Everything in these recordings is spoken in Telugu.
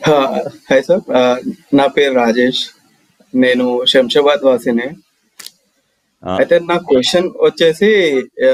హాయ్ సార్ నా పేరు రాజేష్ నేను శంషాబాద్ వాసినే ఆ, అయితే నా క్వశ్చన్ వచ్చేసి ఆ,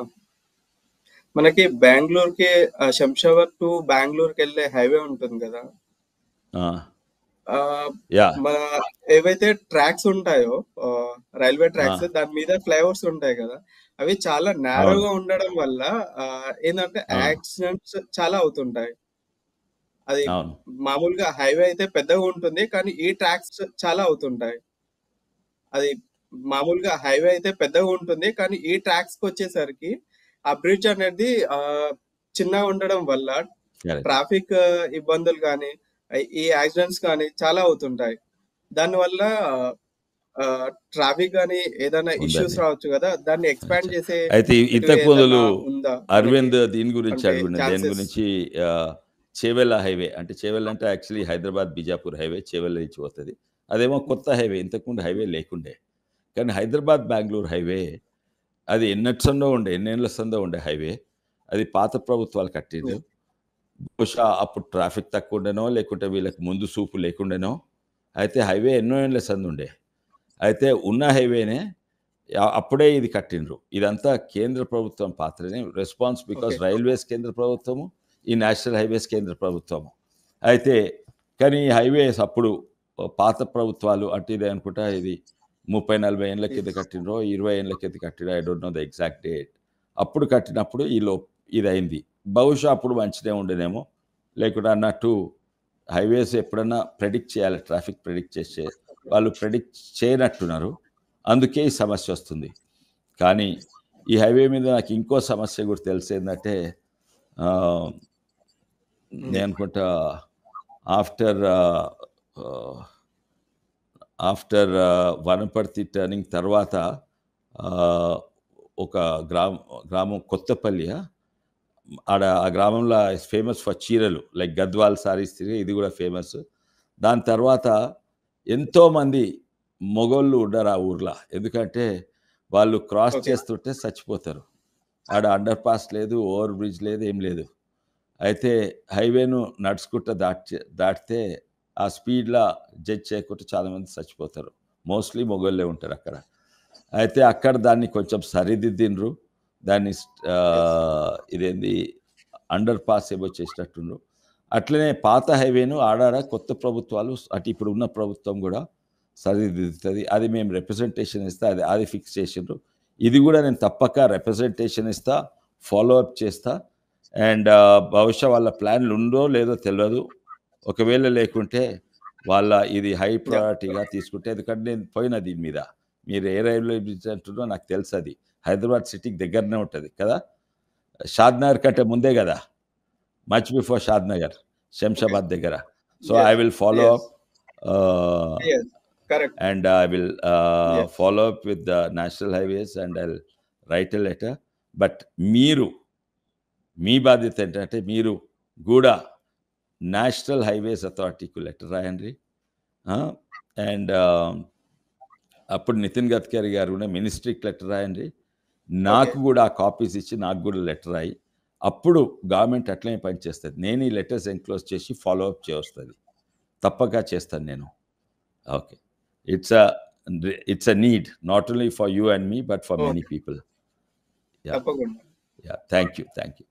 మనకి బెంగళూరుకి ఆ, శంషాబాద్ టు బెంగళూరుకి వెళ్ళే హైవే ఉంటుంది కదా ఆ, ఆ, యా మన ఏవైతే ట్రాక్స్ ఉంటాయో ఆ, రైల్వే ఆ, ట్రాక్స్ దాని మీద ఫ్లైఓవర్స్ ఉంటాయి కదా అవి చాలా అవును నేరోగా ఉండడం వల్ల ఆ, ఏంటంటే అవును యాక్సిడెంట్స్ చాలా అవుతుంటాయి అది అవును మామూలుగా హైవే అయితే పెద్దగా ఉంటుంది కానీ ఈ ట్రాక్స్ చాలా అవుతుంటాయి అది మామూలుగా హైవే అయితే పెద్దగా ఉంటుంది కానీ ఈ ట్రాక్స్ కి వచ్చేసరికి ఆ బ్రిడ్జ్ అనేది ఆ, చిన్నగా ఉండడం వల్ల కరెక్ట్ ట్రాఫిక్ ఇబ్బందులు కానీ ఈ యాక్సిడెంట్స్ కానీ చాలా అవుతుంటాయి దానివల్ల ట్రాఫిక్ కానీ ఏదైనా ఇష్యూస్ ఉందండి రావచ్చు కదా దాన్ని ఎక్స్పాండ్ అచ్చా. చేసే అయితే ఇటు ఇంతకు ఏదైనా మొదలు ఉందా మనకి అరవింద్ దీని గురించి అంటే అడుగుండే దేని ఛాన్సెస్ గురించి ఆ, చేవెళ్ళ హైవే అంటే చేవెళ్ళ అంటే యాక్చువల్లీ హైదరాబాద్ బిజాపూర్ హైవే చేవెళ్ళ నుంచి పోతుంది అదేమో కొత్త హైవే ఇంతకుముందు హైవే లేకుండే కానీ హైదరాబాద్ బెంగళూరు హైవే అది ఎన్నటి సందో ఉండే ఎన్నేళ్ళ సందో ఉండే హైవే అది పాత ప్రభుత్వాలు కట్టిండ్రు బహుశా అప్పుడు ట్రాఫిక్ తక్కువ ఉండేనో లేకుంటే వీళ్ళకి ముందు చూపు లేకుండేనో అయితే హైవే ఎన్నో ఏళ్ళ సందు ఉండే అయితే ఉన్న హైవేనే ఆ- అప్పుడే ఇది కట్టిండ్రు ఇదంతా కేంద్ర ప్రభుత్వం పాత్రనే రెస్పాన్స్ బికాస్ ఓకే రైల్వేస్ కేంద్ర ప్రభుత్వము ఈ నేషనల్ హైవేస్ కేంద్ర ప్రభుత్వము అయితే కానీ ఈ హైవేస్ అప్పుడు పాత ప్రభుత్వాలు అంటే ఇది అనుకుంటా ఇది ముప్పై నలభై ఏళ్ళ కింద కట్టినరో ఇరవై ఏళ్ళ కింద కట్టినో I don't know the exact date అప్పుడు కట్టినప్పుడు ఈ లో ఇది అయింది బహుశా అప్పుడు మంచిదే ఉండేనేమో లేకుంటే అన్నట్టు హైవేస్ ఎప్పుడన్నా ప్రెడిక్ట్ చేయాలి ట్రాఫిక్ ప్రెడిక్ట్ చేసే వాళ్ళు ప్రెడిక్ట్ చేయనట్టున్నారు అందుకే ఈ సమస్య వస్తుంది కానీ ఈ హైవే మీద నాకు ఇంకో సమస్య కూడా తెలిసి ఏంటంటే ఆ, నేను అనుకుంటా ఆఫ్టర్ ఆఫ్టర్ వనపర్తి టర్నింగ్ తర్వాత ఆ, ఒక గ్రామ గ్రామం కొత్తపల్లి ఆడ ఆ గ్రామంలో ఫేమస్ ఫర్ చీరలు లైక్ గద్వాల్ సారీస్ తిరిగి ఇది కూడా ఫేమస్ దాని తర్వాత ఎంతోమంది మొగోళ్ళు ఉండరు ఆ ఊర్లో ఎందుకంటే వాళ్ళు క్రాస్ ఓకే చేస్తుంటే చచ్చిపోతారు ఆడ అండర్ పాస్ లేదు ఓవర్ బ్రిడ్జ్ లేదు ఏం లేదు అయితే హైవేను నడుచుకుంటూ దాటి దాటితే ఆ స్పీడ్లో జడ్జ్ చేయకుండా చాలామంది చచ్చిపోతారు మోస్ట్లీ మొగోళ్ళే ఉంటారు అక్కడ అయితే అక్కడ దాన్ని కొంచెం సరిదిద్దిండ్రు దాన్ని ఆ, ఎస్ ఇదేంది అండర్ పాస్ ఏమో చేసినట్టుండ్రు అట్లనే పాత హైవేను ఆడాడ కొత్త ప్రభుత్వాలు అటు ఇప్పుడు ఉన్న ప్రభుత్వం కూడా సరిదిద్దుతుంది అది మేము రిప్రజెంటేషన్ ఇస్తా అది అది ఫిక్స్ చేసిండ్రు ఇది కూడా నేను తప్పక రిప్రజెంటేషన్ ఇస్తా ఫాలో అప్ చేస్తా అండ్ బహుశా వాళ్ళ ప్లాన్లు ఉందో లేదో తెలియదు ఒకవేళ లేకుంటే వాళ్ళ ఇది హై యా ప్రయారిటీగా తీసుకుంటే ఎందుకంటే నేను పోయిన దీని మీద మీరు ఏ రైల్వే బ్రిడ్జ్ అంటున్నో నాకు తెలుసు అది హైదరాబాద్ సిటీకి దగ్గరనే ఉంటుంది కదా షాద్నగర్ కంటే ముందే కదా much before Shadnagar okay Shamshabad దగ్గర so I yes will follow yes up yes correct and I will uh, yes follow up with the national highways and I'll write a letter. But మీరు మీ బాధ్యత ఏంటంటే మీరు కూడా నేషనల్ హైవేస్ అథారిటీకి లెటర్ రాయండి అండ్ అప్పుడు నితిన్ గడ్కరీ గారు కూడా మినిస్ట్రీకి లెటర్ రాయండి ఓకే నాకు కూడా ఆ కాపీస్ ఇచ్చి నాకు కూడా లెటర్ రాయి అప్పుడు గవర్నమెంట్ అట్లనే పనిచేస్తుంది నేను ఈ లెటర్స్ ఎన్క్లోజ్ చేసి ఫాలో అప్ చేయొస్తుంది తప్పక చేస్తాను నేను okay it's a it's a need not only for you and me but for okay many people yeah తప్పకుండా yeah thank you thank you